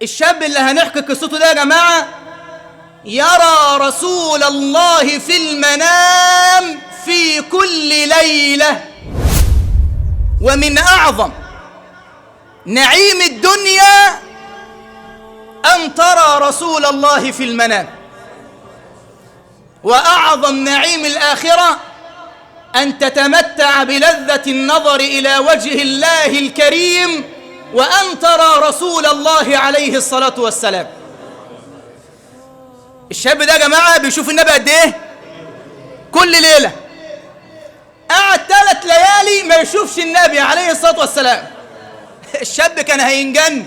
الشاب اللي هنحكي قصته ده يا جماعة يرى رسول الله في المنام في كل ليلة ومن أعظم نعيم الدنيا أن ترى رسول الله في المنام وأعظم نعيم الآخرة أن تتمتع بلذة النظر إلى وجه الله الكريم وأن ترى رسول الله عليه الصلاة والسلام الشاب ده يا جماعة بيشوف النبي قد إيه؟ كل ليلة قعد ثلاث ليالي ما يشوفش النبي عليه الصلاة والسلام الشاب كان هينجن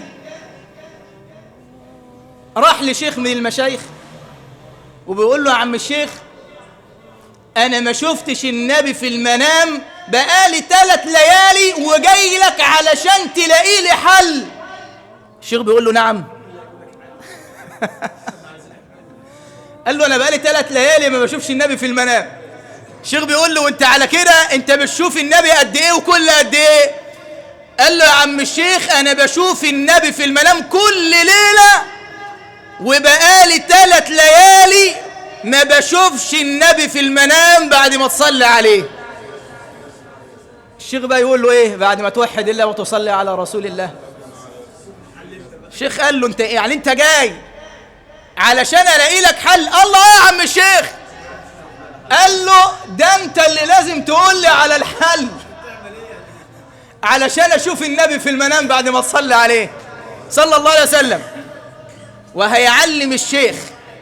راح لشيخ من المشايخ وبيقول له يا عم الشيخ انا ما شفتش النبي في المنام بقالي ثلاث ليالي وجاي لك علشان تلاقي لي حل الشيخ بيقول له نعم قال له انا بقالي ثلاث ليالي ما بشوفش النبي في المنام الشيخ بيقول له وانت على كده انت بتشوف النبي قد ايه وكل قد ايه قال له يا عم الشيخ انا بشوف النبي في المنام كل ليله وبقالي ثلاث ليالي ما بشوفش النبي في المنام بعد ما تصلي عليه الشيخ بقى يقول له ايه بعد ما توحد الله وتصلي على رسول الله الشيخ قال له انت إيه؟ يعني انت جاي علشان الاقي لك حل الله يا عم الشيخ قال له ده انت اللي لازم تقول لي على الحل علشان اشوف النبي في المنام بعد ما تصلي عليه صلى الله عليه وسلم وهيعلم الشيخ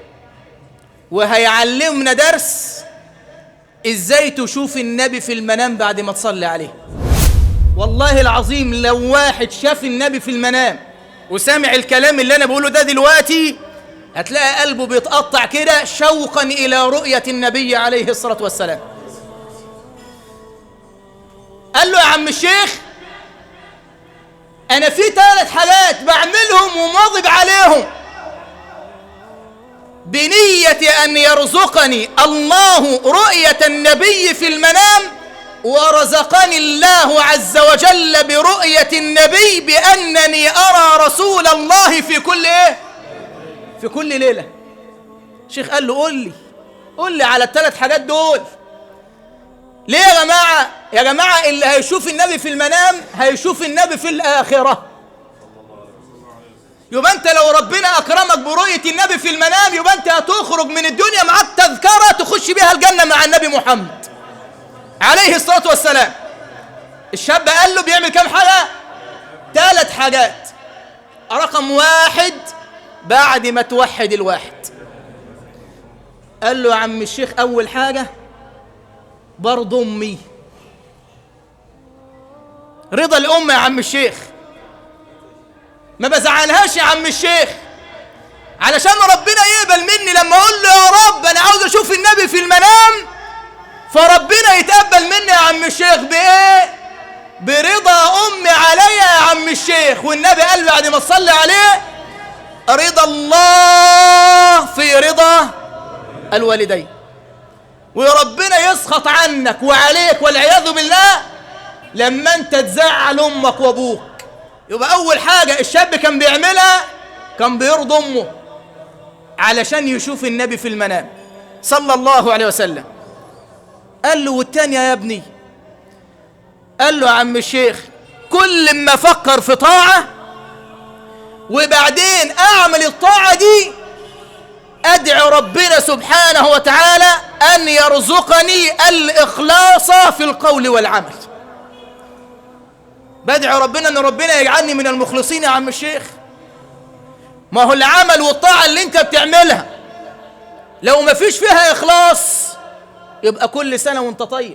وهيعلمنا درس ازاي تشوف النبي في المنام بعد ما تصلي عليه والله العظيم لو واحد شاف النبي في المنام وسامع الكلام اللي انا بقوله ده دلوقتي هتلاقي قلبه بيتقطع كده شوقا الى رؤية النبي عليه الصلاة والسلام قال له يا عم الشيخ انا في ثلاث حاجات بعملهم ومواظب عليهم بنية أن يرزقني الله رؤية النبي في المنام ورزقني الله عز وجل برؤية النبي بأنني أرى رسول الله في كل إيه؟ في كل ليلة شيخ قال له قول لي قول لي على الثلاث حاجات دول ليه يا جماعة يا جماعة اللي هيشوف النبي في المنام هيشوف النبي في الآخرة يبقى انت لو ربنا اكرمك برؤيه النبي في المنام يبقى انت هتخرج من الدنيا معاك تذكره تخش بيها الجنه مع النبي محمد عليه الصلاه والسلام الشاب قال له بيعمل كام حاجه ثلاث حاجات رقم واحد بعد ما توحد الواحد قال له يا عم الشيخ اول حاجه برضه امي رضا الام يا عم الشيخ ما بزعلهاش يا عم الشيخ علشان ربنا يقبل مني لما اقول له يا رب انا عاوز اشوف النبي في المنام فربنا يتقبل مني يا عم الشيخ بايه برضا امي عليا يا عم الشيخ والنبي قال بعد ما تصلي عليه رضا الله في رضا الوالدين وربنا يسخط عنك وعليك والعياذ بالله لما انت تزعل امك وابوك يبقى أول حاجة الشاب كان بيعملها كان بيرضي أمه علشان يشوف النبي في المنام صلى الله عليه وسلم قال له والتانية يا ابني قال له يا عم الشيخ كل ما أفكر في طاعة وبعدين أعمل الطاعة دي أدعو ربنا سبحانه وتعالى أن يرزقني الإخلاص في القول والعمل بدعي ربنا ان ربنا يجعلني من المخلصين يا عم الشيخ ما هو العمل والطاعة اللي انت بتعملها لو ما فيش فيها اخلاص يبقى كل سنة وانت طيب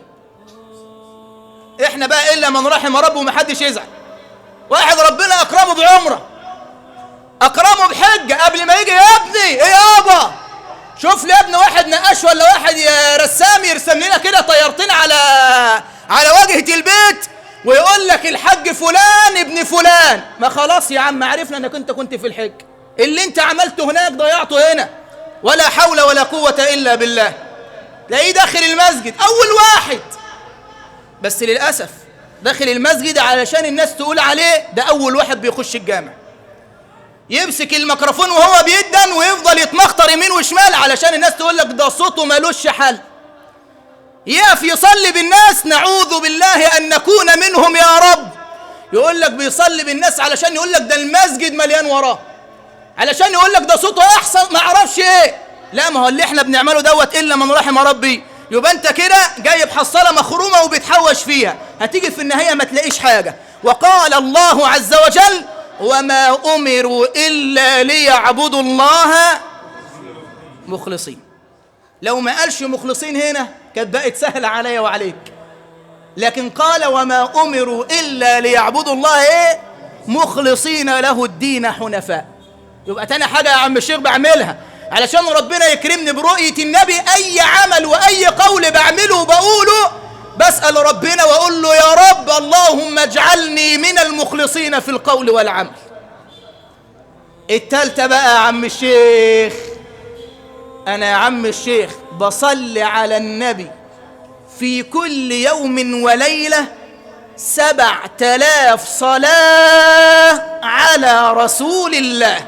احنا بقى الا من رحم ربه ومحدش يزعل واحد ربنا اكرمه بعمرة اكرمه بحجة قبل ما يجي يا ابني ايه يابا شوف لي يا ابني واحد نقاش ولا واحد يا رسام يرسم لنا كده طيارتين على على واجهة البيت ويقول لك الحج فلان ابن فلان ما خلاص يا عم عرفنا انك انت كنت في الحج اللي انت عملته هناك ضيعته هنا ولا حول ولا قوة الا بالله تلاقيه داخل المسجد اول واحد بس للأسف داخل المسجد علشان الناس تقول عليه ده اول واحد بيخش الجامع يمسك الميكروفون وهو بيدن ويفضل يتمخطر يمين وشمال علشان الناس تقول لك ده صوته ملوش حل يقف يصلي بالناس نعوذ بالله ان نكون منهم يا رب يقول لك بيصلي بالناس علشان يقول لك ده المسجد مليان وراه علشان يقول لك ده صوته احسن ما اعرفش ايه لا ما هو اللي احنا بنعمله دوت الا من رحم ربي يبقى انت كده جايب حصاله مخرومه وبتحوش فيها هتيجي في النهايه ما تلاقيش حاجه وقال الله عز وجل وما امروا الا ليعبدوا الله مخلصين لو ما قالش مخلصين هنا كانت بقت سهله عليا وعليك لكن قال وما امروا الا ليعبدوا الله ايه مخلصين له الدين حنفاء يبقى تاني حاجه يا عم الشيخ بعملها علشان ربنا يكرمني برؤيه النبي اي عمل واي قول بعمله وبقوله بسال ربنا واقول له يا رب اللهم اجعلني من المخلصين في القول والعمل التالتة بقى يا عم الشيخ انا يا عم الشيخ بصلي على النبي في كل يوم وليلة سبع تلاف صلاة على رسول الله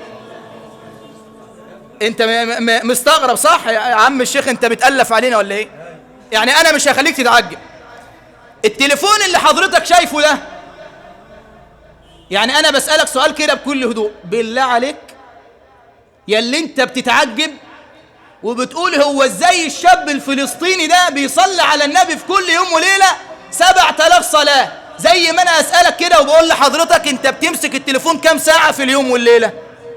انت م- م- مستغرب صح يا عم الشيخ انت بتألف علينا ولا ايه يعني انا مش هخليك تتعجب التليفون اللي حضرتك شايفه ده يعني انا بسألك سؤال كده بكل هدوء بالله عليك يا اللي انت بتتعجب وبتقول هو ازاي الشاب الفلسطيني ده بيصلي على النبي في كل يوم وليلة سبع تلاف صلاة زي ما انا اسألك كده وبقول لحضرتك انت بتمسك التليفون كام ساعة في اليوم والليلة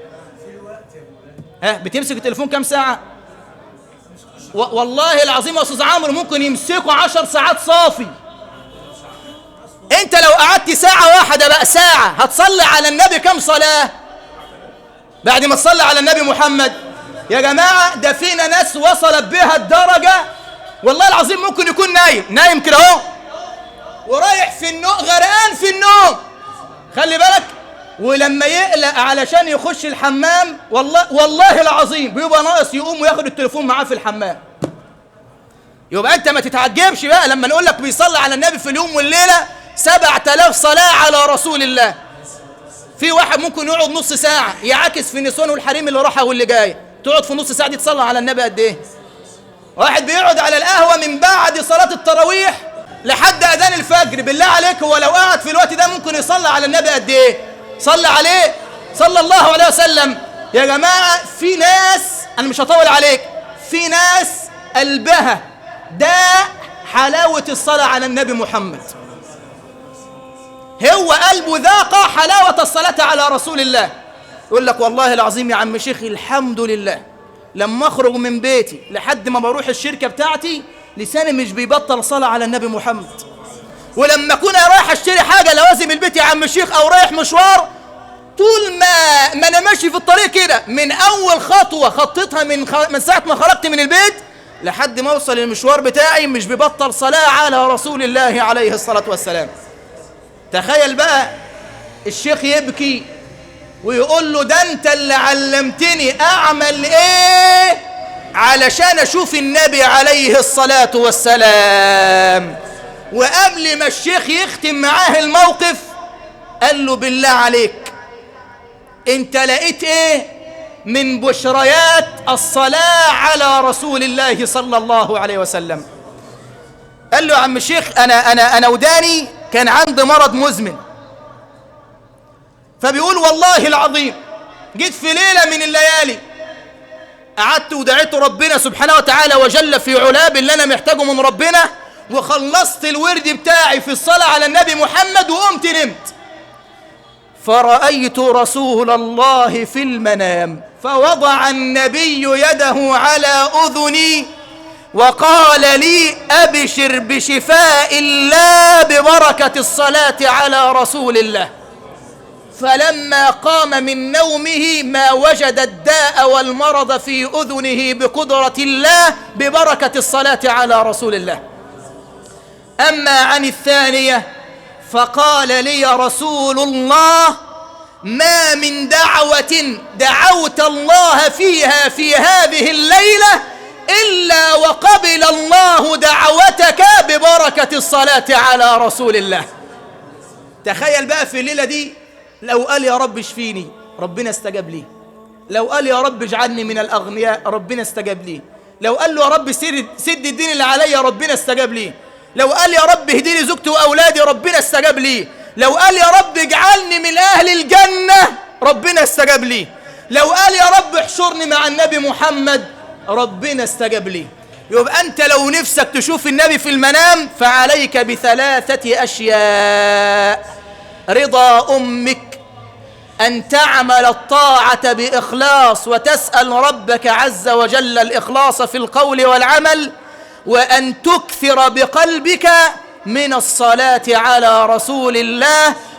ها بتمسك التليفون كام ساعة و- والله العظيم يا استاذ عمرو ممكن يمسكوا عشر ساعات صافي انت لو قعدت ساعة واحدة بقى ساعة هتصلي على النبي كام صلاة بعد ما تصلي على النبي محمد يا جماعة ده فينا ناس وصلت بها الدرجة والله العظيم ممكن يكون نايم نايم كده اهو ورايح في النوم غرقان في النوم خلي بالك ولما يقلق علشان يخش الحمام والله والله العظيم بيبقى ناقص يقوم وياخد التليفون معاه في الحمام يبقى انت ما تتعجبش بقى لما نقول لك بيصلي على النبي في اليوم والليله سبع تلاف صلاه على رسول الله في واحد ممكن يقعد نص ساعه يعاكس في نسوان والحريم اللي راحه واللي جايه تقعد في نص ساعه دي تصلي على النبي قد ايه واحد بيقعد على القهوه من بعد صلاه التراويح لحد اذان الفجر بالله عليك هو لو قعد في الوقت ده ممكن يصلي على النبي قد ايه صلى عليه صلى الله عليه وسلم يا جماعه في ناس انا مش هطول عليك في ناس قلبها ده حلاوه الصلاه على النبي محمد هو قلبه ذاق حلاوة الصلاة على رسول الله يقول لك والله العظيم يا عم شيخ الحمد لله لما اخرج من بيتي لحد ما بروح الشركة بتاعتي لساني مش بيبطل صلاة على النبي محمد ولما اكون رايح اشتري حاجة لوازم البيت يا عم الشيخ او رايح مشوار طول ما ما انا ماشي في الطريق كده من اول خطوة خطيتها من خ... من ساعة ما خرجت من البيت لحد ما اوصل المشوار بتاعي مش ببطل صلاة على رسول الله عليه الصلاة والسلام تخيل بقى الشيخ يبكي ويقول له ده انت اللي علمتني اعمل ايه علشان اشوف النبي عليه الصلاة والسلام وقبل ما الشيخ يختم معاه الموقف قال له بالله عليك انت لقيت ايه من بشريات الصلاة على رسول الله صلى الله عليه وسلم قال له يا عم الشيخ انا انا انا وداني كان عندي مرض مزمن فبيقول والله العظيم جيت في ليله من الليالي قعدت ودعيت ربنا سبحانه وتعالى وجل في علاه اللي انا محتاجه من ربنا وخلصت الورد بتاعي في الصلاه على النبي محمد وقمت نمت فرأيت رسول الله في المنام فوضع النبي يده على أذني وقال لي أبشر بشفاء الله ببركة الصلاة على رسول الله فلما قام من نومه ما وجد الداء والمرض في أذنه بقدرة الله ببركة الصلاة على رسول الله أما عن الثانية فقال لي رسول الله ما من دعوة دعوت الله فيها في هذه الليلة إلا وقبل الله دعوتك ببركة الصلاة على رسول الله تخيل بقى في الليلة دي لو قال يا رب اشفيني ربنا استجاب ليه لو قال يا رب اجعلني من الأغنياء ربنا استجاب ليه لو قال له يا رب سد سد الدين اللي عليا ربنا استجاب ليه لو قال يا رب اهديني زوجتي وأولادي ربنا استجاب ليه لو قال يا رب اجعلني من أهل الجنة ربنا استجاب ليه لو قال يا رب احشرني مع النبي محمد ربنا استجاب ليه يبقى أنت لو نفسك تشوف النبي في المنام فعليك بثلاثة أشياء رضا أمك أن تعمل الطاعة بإخلاص وتسأل ربك عز وجل الإخلاص في القول والعمل وأن تكثر بقلبك من الصلاة على رسول الله